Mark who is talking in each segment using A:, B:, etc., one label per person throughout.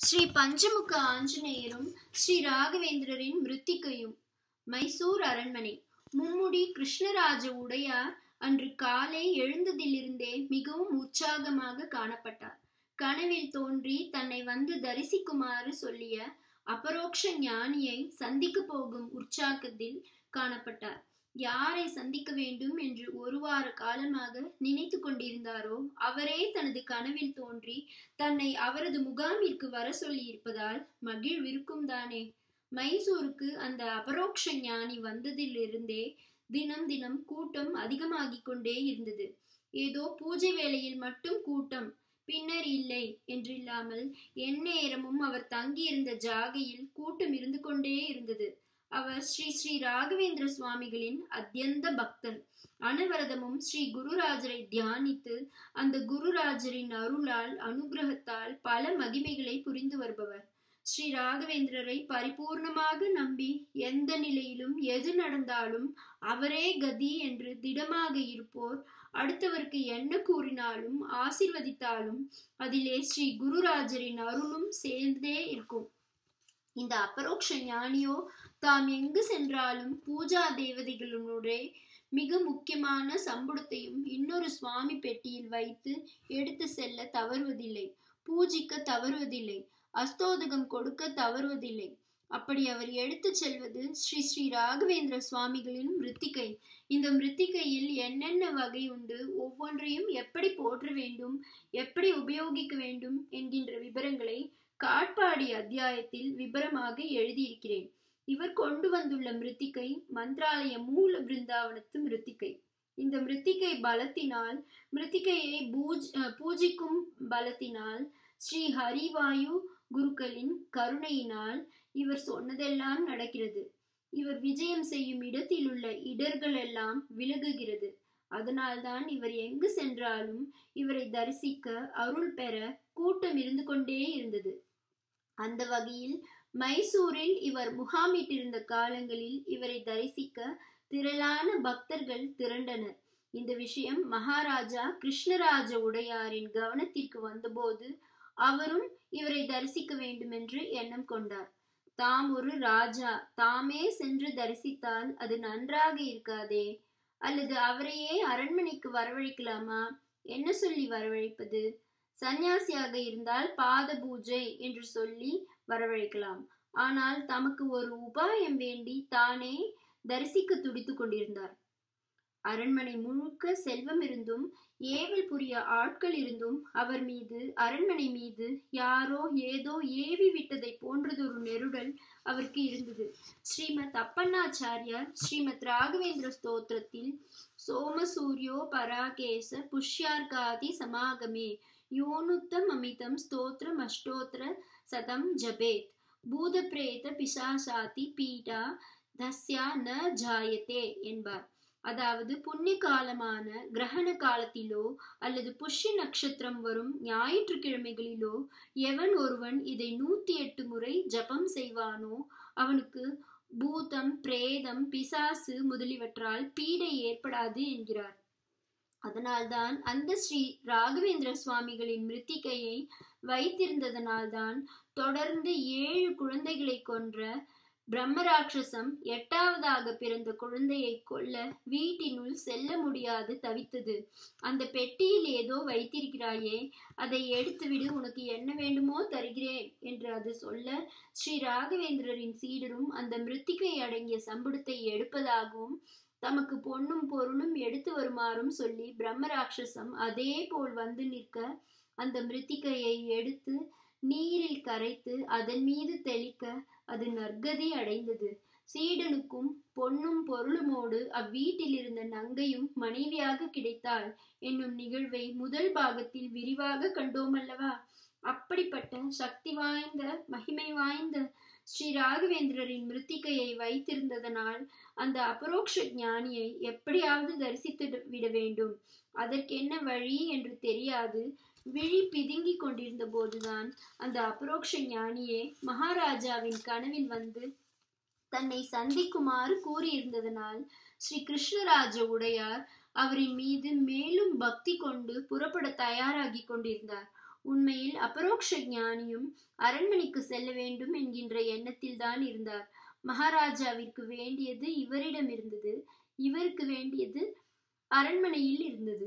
A: ஸ்ரீ பஞ்சமுக ஆஞ்சநேயரும் ஸ்ரீ ராகவேந்திரரின் மிருத்திகையும் மைசூர் அரண்மனை மும்முடி கிருஷ்ணராஜ உடையார் அன்று காலை எழுந்ததிலிருந்தே மிகவும் உற்சாகமாக காணப்பட்டார் கனவில் தோன்றி தன்னை வந்து தரிசிக்குமாறு சொல்லிய அபரோக்ஷ ஞானியை சந்திக்க போகும் உற்சாகத்தில் காணப்பட்டார் யாரை சந்திக்க வேண்டும் என்று ஒரு வார காலமாக நினைத்து கொண்டிருந்தாரோ அவரே தனது கனவில் தோன்றி தன்னை அவரது முகாமிற்கு வர சொல்லி இருப்பதால் மகிழ்விருக்கும் தானே மைசூருக்கு அந்த அபரோக்ஷ ஞானி வந்ததிலிருந்தே தினம் தினம் கூட்டம் அதிகமாகிக் கொண்டே இருந்தது ஏதோ பூஜை வேளையில் மட்டும் கூட்டம் பின்னர் இல்லை என்றில்லாமல் எந்நேரமும் அவர் தங்கியிருந்த ஜாகையில் கூட்டம் இருந்து கொண்டே இருந்தது அவர் ஸ்ரீ ஸ்ரீ ராகவேந்திர சுவாமிகளின் அத்தியந்த பக்தர் அனவரதமும் ஸ்ரீ குருராஜரை தியானித்து அந்த குருராஜரின் அருளால் அனுகிரகத்தால் பல மகிமைகளை புரிந்து வருபவர் ஸ்ரீ ராகவேந்திரரை பரிபூர்ணமாக நம்பி எந்த நிலையிலும் எது நடந்தாலும் அவரே கதி என்று திடமாக இருப்போர் அடுத்தவருக்கு என்ன கூறினாலும் ஆசிர்வதித்தாலும் அதிலே ஸ்ரீ குருராஜரின் அருளும் சேர்ந்தே இருக்கும் இந்த அபரோக்ஷ ஞானியோ தாம் எங்கு சென்றாலும் பூஜா தேவதைகளுடைய மிக முக்கியமான சம்புடத்தையும் இன்னொரு சுவாமி பெட்டியில் வைத்து எடுத்து செல்ல தவறுவதில்லை பூஜிக்க தவறுவதில்லை அஸ்தோதகம் கொடுக்க தவறுவதில்லை அப்படி அவர் எடுத்து செல்வது ஸ்ரீ ஸ்ரீ ராகவேந்திர சுவாமிகளின் மிருத்திகை இந்த மிருத்திகையில் என்னென்ன வகை உண்டு ஒவ்வொன்றையும் எப்படி போற்ற வேண்டும் எப்படி உபயோகிக்க வேண்டும் என்கின்ற விவரங்களை காட்பாடி அத்தியாயத்தில் விபரமாக எழுதியிருக்கிறேன் இவர் கொண்டு வந்துள்ள மிருத்திகை மந்திராலய மூல பிருந்தாவனத்து மிருத்திகை இந்த மிருத்திகை பலத்தினால் மிருத்திகையை பூஜ் பூஜிக்கும் பலத்தினால் ஸ்ரீ ஹரிவாயு குருக்களின் கருணையினால் இவர் சொன்னதெல்லாம் நடக்கிறது இவர் விஜயம் செய்யும் இடத்தில் உள்ள இடர்கள் எல்லாம் விலகுகிறது அதனால்தான் இவர் எங்கு சென்றாலும் இவரை தரிசிக்க அருள் பெற கூட்டம் இருந்து கொண்டே இருந்தது அந்த வகையில் மைசூரில் இவர் முகாமிட்டிருந்த காலங்களில் இவரை தரிசிக்க திரளான பக்தர்கள் திரண்டனர் இந்த விஷயம் மகாராஜா கிருஷ்ணராஜ உடையாரின் கவனத்திற்கு வந்தபோது அவரும் இவரை தரிசிக்க வேண்டும் என்று எண்ணம் கொண்டார் தாம் ஒரு ராஜா தாமே சென்று தரிசித்தால் அது நன்றாக இருக்காதே அல்லது அவரையே அரண்மனைக்கு வரவழைக்கலாமா என்ன சொல்லி வரவழைப்பது சந்நியாசியாக இருந்தால் பாத பூஜை என்று சொல்லி வரவழைக்கலாம் ஆனால் தமக்கு ஒரு உபாயம் வேண்டி தானே தரிசிக்க துடித்து கொண்டிருந்தார் அரண்மனை முழுக்க செல்வம் இருந்தும் ஏவல் புரிய ஆட்கள் இருந்தும் அவர் மீது அரண்மனை மீது யாரோ ஏதோ ஏவி விட்டதை போன்றதொரு நெருடல் அவருக்கு இருந்தது ஸ்ரீமத் அப்பண்ணாச்சாரியார் ஸ்ரீமத் ராகவேந்திர ஸ்தோத்திரத்தில் சோமசூரியோ பராகேச புஷ்யார்காதி சமாகமே யோனுத்தம் அமிதம் ஸ்தோத்திரம் அஷ்டோத்திர சதம் ஜபேத் பூத பிரேத பிசாசாதி பீடா தஸ்யா ந ஜாயத்தே என்பார் அதாவது புண்ணிய காலமான கிரகண காலத்திலோ அல்லது புஷ்ய நட்சத்திரம் வரும் ஞாயிற்றுக்கிழமைகளிலோ எவன் ஒருவன் இதை நூத்தி எட்டு முறை ஜபம் செய்வானோ அவனுக்கு பூதம் பிரேதம் பிசாசு முதலியவற்றால் பீடை ஏற்படாது என்கிறார் அதனால்தான் அந்த ஸ்ரீ ராகவேந்திர சுவாமிகளின் மிருத்திகையை வைத்திருந்ததனால்தான் தொடர்ந்து ஏழு குழந்தைகளை கொன்ற பிரம்மராட்சசம் எட்டாவதாக பிறந்த குழந்தையை கொல்ல வீட்டினுள் செல்ல முடியாது தவித்தது அந்த பெட்டியில் ஏதோ வைத்திருக்கிறாயே அதை எடுத்துவிடு உனக்கு என்ன வேண்டுமோ தருகிறேன் என்று அது சொல்ல ஸ்ரீ ராகவேந்திரரின் சீடரும் அந்த மிருத்திகை அடங்கிய சம்புடத்தை எடுப்பதாகவும் தமக்கு பொன்னும் பொருளும் எடுத்து வருமாறும் சொல்லி பிரம்மராட்சசம் அதே போல் வந்து நிற்க அந்த மிருத்திகையை எடுத்து நீரில் கரைத்து அதன் மீது தெளிக்க அது நற்கதி அடைந்தது சீடனுக்கும் பொன்னும் பொருளுமோடு அவ்வீட்டில் இருந்த நங்கையும் மனைவியாக கிடைத்தாள் என்னும் நிகழ்வை முதல் பாகத்தில் விரிவாக கண்டோமல்லவா அப்படிப்பட்ட சக்தி வாய்ந்த மகிமை வாய்ந்த ஸ்ரீ ராகவேந்திரரின் மிருத்திகையை வைத்திருந்ததனால் அந்த அபரோக்ஷ ஞானியை எப்படியாவது தரிசித்து விட வேண்டும் அதற்கென்ன வழி என்று தெரியாது விழி பிதுங்கி கொண்டிருந்த போதுதான் அந்த அபரோக்ஷ ஞானியே மகாராஜாவின் கனவில் வந்து தன்னை சந்திக்குமாறு கூறியிருந்ததனால் ஸ்ரீ கிருஷ்ணராஜ உடையார் அவரின் மீது மேலும் பக்தி கொண்டு புறப்பட தயாராகி கொண்டிருந்தார் உண்மையில் அபரோக்ஷ ஞானியும் அரண்மனைக்கு செல்ல வேண்டும் என்கின்ற எண்ணத்தில் தான் இருந்தார் மகாராஜாவிற்கு வேண்டியது இவரிடம் இருந்தது இவருக்கு வேண்டியது அரண்மனையில் இருந்தது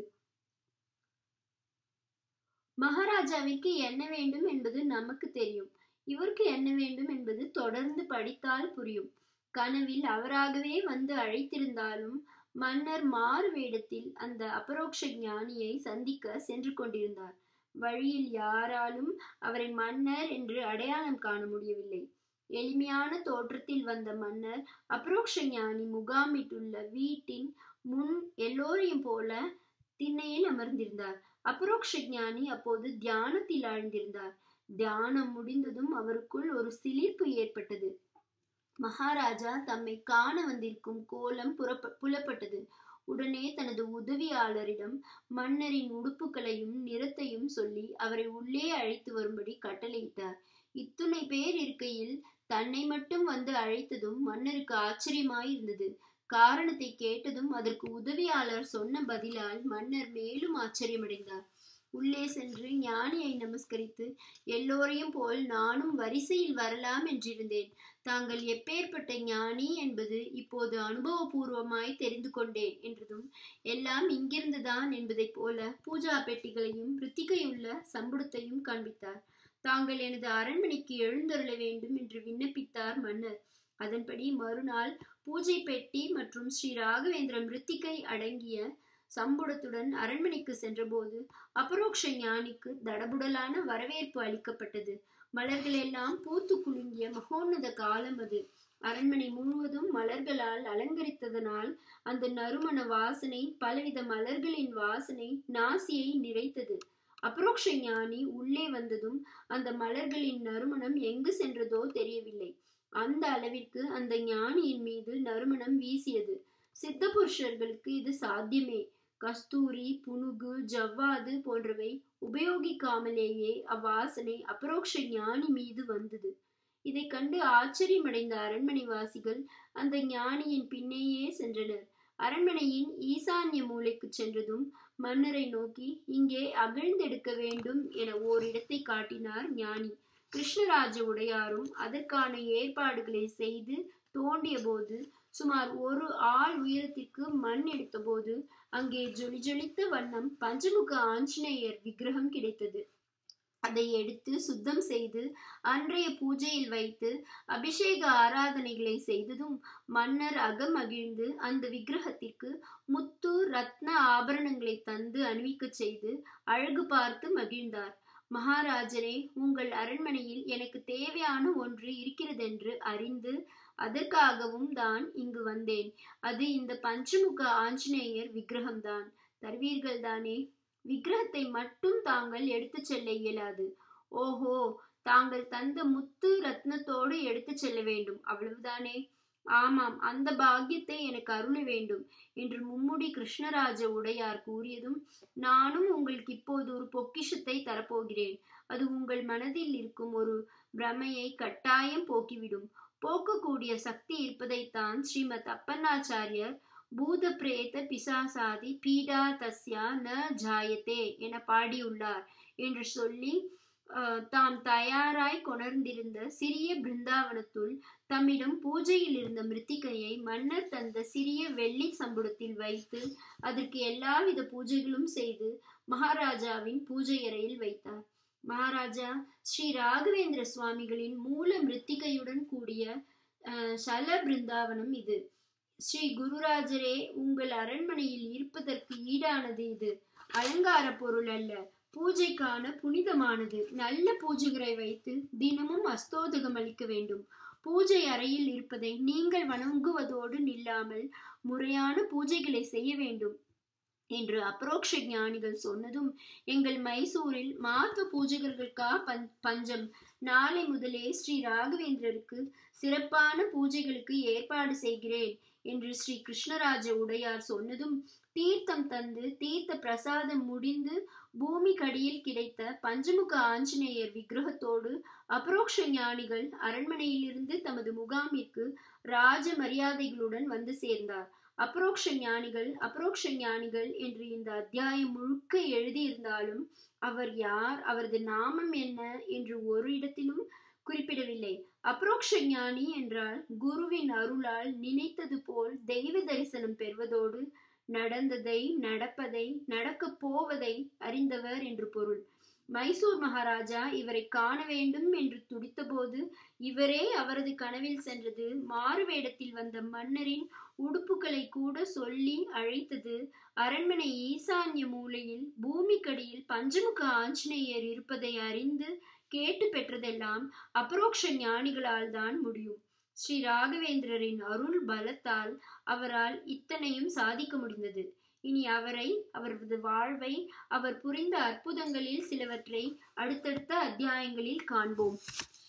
A: மகாராஜாவிற்கு என்ன வேண்டும் என்பது நமக்கு தெரியும் இவருக்கு என்ன வேண்டும் என்பது தொடர்ந்து படித்தால் புரியும் கனவில் அவராகவே வந்து அழைத்திருந்தாலும் மன்னர் மாறு வேடத்தில் அந்த அபரோக்ஷ ஞானியை சந்திக்க சென்று கொண்டிருந்தார் வழியில் யாராலும் அவரை மன்னர் என்று அடையாளம் காண முடியவில்லை எளிமையான தோற்றத்தில் வந்த மன்னர் அபரோக்ஷ ஞானி முகாமிட்டுள்ள வீட்டின் முன் எல்லோரையும் போல திண்ணையில் அமர்ந்திருந்தார் அபரோக்ஷ ஞானி அப்போது தியானத்தில் ஆழ்ந்திருந்தார் தியானம் முடிந்ததும் அவருக்குள் ஒரு சிலிர்ப்பு ஏற்பட்டது மகாராஜா தம்மை காண வந்திருக்கும் கோலம் புறப்ப புலப்பட்டது உடனே தனது உதவியாளரிடம் மன்னரின் உடுப்புகளையும் நிறத்தையும் சொல்லி அவரை உள்ளே அழைத்து வரும்படி கட்டளையிட்டார் இத்துணை பேர் இருக்கையில் தன்னை மட்டும் வந்து அழைத்ததும் மன்னருக்கு ஆச்சரியமாய் இருந்தது காரணத்தை கேட்டதும் அதற்கு உதவியாளர் சொன்ன பதிலால் மன்னர் மேலும் ஆச்சரியமடைந்தார் உள்ளே சென்று ஞானியை நமஸ்கரித்து எல்லோரையும் போல் நானும் வரிசையில் வரலாம் என்றிருந்தேன் தாங்கள் எப்பேற்பட்ட ஞானி என்பது இப்போது அனுபவபூர்வமாய் தெரிந்து கொண்டேன் என்றதும் எல்லாம் இங்கிருந்துதான் என்பதைப் போல பூஜா பெட்டிகளையும் ரித்திகையுள்ள சம்புடத்தையும் காண்பித்தார் தாங்கள் எனது அரண்மனைக்கு எழுந்தருள வேண்டும் என்று விண்ணப்பித்தார் மன்னர் அதன்படி மறுநாள் பூஜை பெட்டி மற்றும் ஸ்ரீ ராகவேந்திர மிருத்திகை அடங்கிய சம்புடத்துடன் அரண்மனைக்கு சென்றபோது அபரோக்ஷ ஞானிக்கு தடபுடலான வரவேற்பு அளிக்கப்பட்டது மலர்கள் எல்லாம் பூத்து குலுங்கிய மகோன்னத காலம் அது அரண்மனை முழுவதும் மலர்களால் அலங்கரித்ததனால் அந்த நறுமண வாசனை பலவித மலர்களின் வாசனை நாசியை நிறைத்தது அபரோக்ஷ ஞானி உள்ளே வந்ததும் அந்த மலர்களின் நறுமணம் எங்கு சென்றதோ தெரியவில்லை அந்த அளவிற்கு அந்த ஞானியின் மீது நறுமணம் வீசியது சித்த புருஷர்களுக்கு இது சாத்தியமே கஸ்தூரி புனுகு ஜவ்வாது போன்றவை உபயோகிக்காமலேயே அவ்வாசனை அபரோக்ஷ ஞானி மீது வந்தது இதை கண்டு ஆச்சரியமடைந்த அரண்மனை வாசிகள் அந்த ஞானியின் பின்னேயே சென்றனர் அரண்மனையின் ஈசான்ய மூலைக்கு சென்றதும் மன்னரை நோக்கி இங்கே அகழ்ந்தெடுக்க வேண்டும் என ஓரிடத்தை காட்டினார் ஞானி கிருஷ்ணராஜ உடையாரும் அதற்கான ஏற்பாடுகளை செய்து தோண்டிய போது சுமார் ஒரு ஆள் உயரத்திற்கு மண் எடுத்தபோது அங்கே ஜொலி ஜொலித்த வண்ணம் பஞ்சமுக ஆஞ்சநேயர் விக்கிரகம் கிடைத்தது அதை எடுத்து சுத்தம் செய்து அன்றைய பூஜையில் வைத்து அபிஷேக ஆராதனைகளை செய்ததும் மன்னர் அகமகிழ்ந்து அந்த விக்கிரகத்திற்கு முத்து ரத்ன ஆபரணங்களை தந்து அணிவிக்கச் செய்து அழகு பார்த்து மகிழ்ந்தார் மகாராஜரே உங்கள் அரண்மனையில் எனக்கு தேவையான ஒன்று இருக்கிறதென்று அறிந்து அதற்காகவும் தான் இங்கு வந்தேன் அது இந்த பஞ்சமுக ஆஞ்சநேயர் விக்கிரகம்தான் தருவீர்கள் தானே விக்கிரகத்தை மட்டும் தாங்கள் எடுத்துச் செல்ல இயலாது ஓஹோ தாங்கள் தந்த முத்து ரத்னத்தோடு எடுத்துச் செல்ல வேண்டும் அவ்வளவுதானே ஆமாம் அந்த பாக்கியத்தை எனக்கு அருள வேண்டும் என்று மும்முடி கிருஷ்ணராஜ உடையார் கூறியதும் நானும் உங்களுக்கு இப்போது ஒரு பொக்கிஷத்தை தரப்போகிறேன் அது உங்கள் மனதில் இருக்கும் ஒரு பிரமையை கட்டாயம் போக்கிவிடும் போக்கக்கூடிய சக்தி இருப்பதைத்தான் ஸ்ரீமத் அப்பன்னாச்சாரியர் பூத பிரேத பிசாசாதி பீடா தஸ்யா ந ஜாயத்தே என பாடியுள்ளார் என்று சொல்லி தாம் தயாராய் கொணர்ந்திருந்த சிறிய பிருந்தாவனத்துள் தம்மிடம் பூஜையில் இருந்த மிருத்திகையை மன்னர் தந்த சிறிய வெள்ளி சம்புடத்தில் வைத்து அதற்கு எல்லாவித பூஜைகளும் செய்து மகாராஜாவின் பூஜை அறையில் வைத்தார் மகாராஜா ஸ்ரீ ராகவேந்திர சுவாமிகளின் மூல மிருத்திகையுடன் கூடிய சல பிருந்தாவனம் இது ஸ்ரீ குருராஜரே உங்கள் அரண்மனையில் இருப்பதற்கு ஈடானது இது அலங்கார பொருள் அல்ல பூஜைக்கான புனிதமானது நல்ல பூஜைகளை வைத்து தினமும் அஸ்தோதகம் அளிக்க வேண்டும் பூஜை அறையில் இருப்பதை நீங்கள் வணங்குவதோடு நில்லாமல் முறையான பூஜைகளை செய்ய வேண்டும் என்று அபரோக்ஷ ஞானிகள் சொன்னதும் எங்கள் மைசூரில் மார்க்க பூஜகர்களுக்கா பஞ்சம் நாளை முதலே ஸ்ரீ ராகவேந்திரருக்கு சிறப்பான பூஜைகளுக்கு ஏற்பாடு செய்கிறேன் என்று ஸ்ரீ கிருஷ்ணராஜ உடையார் சொன்னதும் தீர்த்தம் தந்து தீர்த்த பிரசாதம் முடிந்து பூமி கடியில் கிடைத்த பஞ்சமுக ஆஞ்சநேயர் விக்கிரகத்தோடு அபரோக்ஷ ஞானிகள் அரண்மனையிலிருந்து தமது முகாமிற்கு ராஜ மரியாதைகளுடன் வந்து சேர்ந்தார் அப்ரோக்ஷ ஞானிகள் அப்ரோக்ஷ ஞானிகள் என்று இந்த அத்தியாயம் முழுக்க எழுதியிருந்தாலும் அவர் யார் அவரது நாமம் என்ன என்று ஒரு இடத்திலும் குறிப்பிடவில்லை அப்ரோக்ஷ ஞானி என்றால் குருவின் அருளால் நினைத்தது போல் தெய்வ தரிசனம் பெறுவதோடு நடந்ததை நடப்பதை நடக்கப் போவதை அறிந்தவர் என்று பொருள் மைசூர் மகாராஜா இவரை காண வேண்டும் என்று துடித்தபோது இவரே அவரது கனவில் சென்றது மாறு வேடத்தில் வந்த மன்னரின் உடுப்புகளை கூட சொல்லி அழைத்தது அரண்மனை ஈசான்ய மூலையில் பூமிக்கடியில் பஞ்சமுக ஆஞ்சநேயர் இருப்பதை அறிந்து கேட்டு பெற்றதெல்லாம் அபரோக்ஷ ஞானிகளால் தான் முடியும் ஸ்ரீ ராகவேந்திரரின் அருள் பலத்தால் அவரால் இத்தனையும் சாதிக்க முடிந்தது இனி அவரை அவரது வாழ்வை அவர் புரிந்த அற்புதங்களில் சிலவற்றை அடுத்தடுத்த அத்தியாயங்களில் காண்போம்